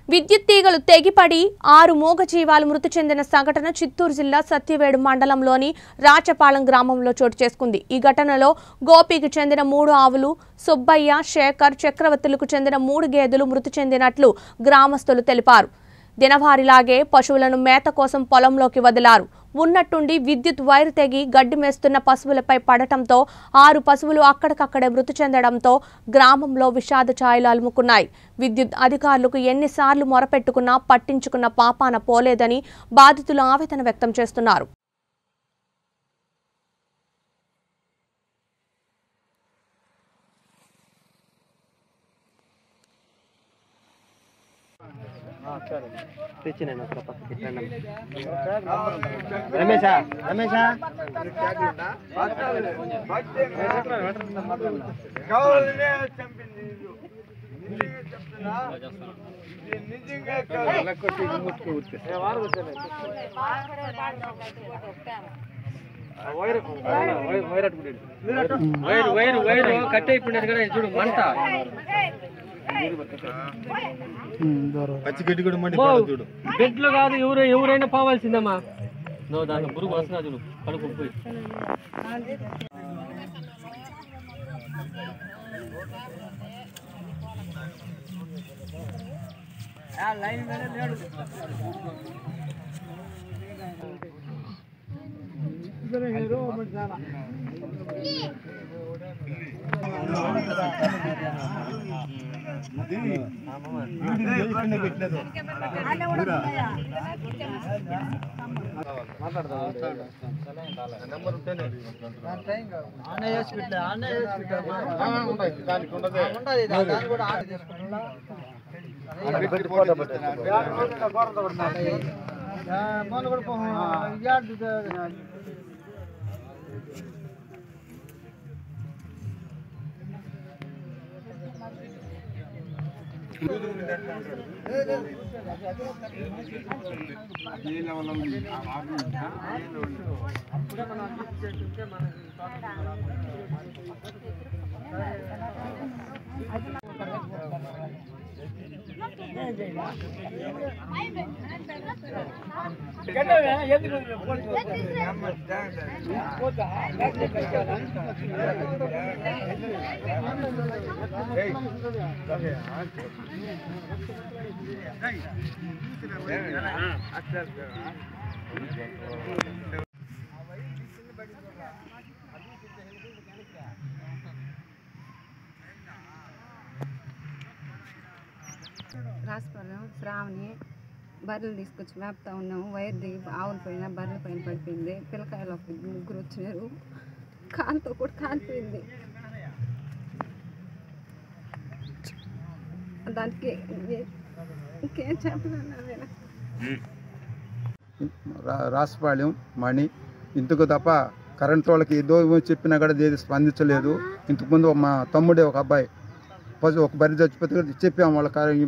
విద్యుత్ తీగలు తెగిపడి ఆరు మూగజీవాలు మృతి చెందిన సంఘటన చిత్తూరు జిల్లా సత్యవేడు మండలంలోని రాచపాలెం గ్రామంలో చోటు చేసుకుంది ఈ ఘటనలో గోపికి చెందిన మూడు ఆవులు సుబ్బయ్య శేఖర్ చక్రవర్తులకు చెందిన మూడు గేదెలు మృతి చెందినట్లు గ్రామస్తులు తెలిపారు దినవారిలాగే పశువులను మేత కోసం పొలంలోకి వదిలారు ఉన్నట్టుండి విద్యుత్ వైర్ తెగి గడ్డి మేస్తున్న పశువులపై పడటంతో ఆరు పశువులు అక్కడికక్కడే మృతి చెందడంతో గ్రామంలో విషాద ఛాయలు అలుముకున్నాయి విద్యుత్ అధికారులకు ఎన్నిసార్లు మొరపెట్టుకున్నా పట్టించుకున్న పాపాన పోలేదని బాధితులు ఆవేదన వ్యక్తం చేస్తున్నారు తెచ్చి నేను అక్కడ పక్కకి రమేషా రమేషా వైర్ వైర్ వైర్ కట్ అయిపోయినది కదా ఇది చూడు మంట పచ్చి గడ్డి కూడా మండి మో, చూడు బెడ్ లో కాదు ఎవరు ఎవరైనా పోవాల్సిందమ్మా నువ్వు దాంట్లో పురుగు వస్తున్నా చూడు కడుపు పోయి రాసిపోలేం శ్రావణి బర్రెలు తీసుకొచ్చి మేపుతా ఉన్నాము వైర్ దిగి ఆవుల పైన బర్రెల పైన పడిపోయింది పిల్లకాయలు ఒక ముగ్గురు వచ్చినారు కాలుతో కూడా కాలిపోయింది దానికి ఏ- ఇంకేం చెప్పలేను నేను రా- రాసిపాళెం మణి ఇందుకు తప్ప కరెంట్ వాళ్ళకి ఏదో ఏమో చెప్పినా కూడా ఏది స్పందించలేదు ఇంతకుముందు మా తమ్ముడే ఒక అబ్బాయి పశు ఒక బరి చచ్చిపోతే కూడా చెప్పాము వాళ్ళ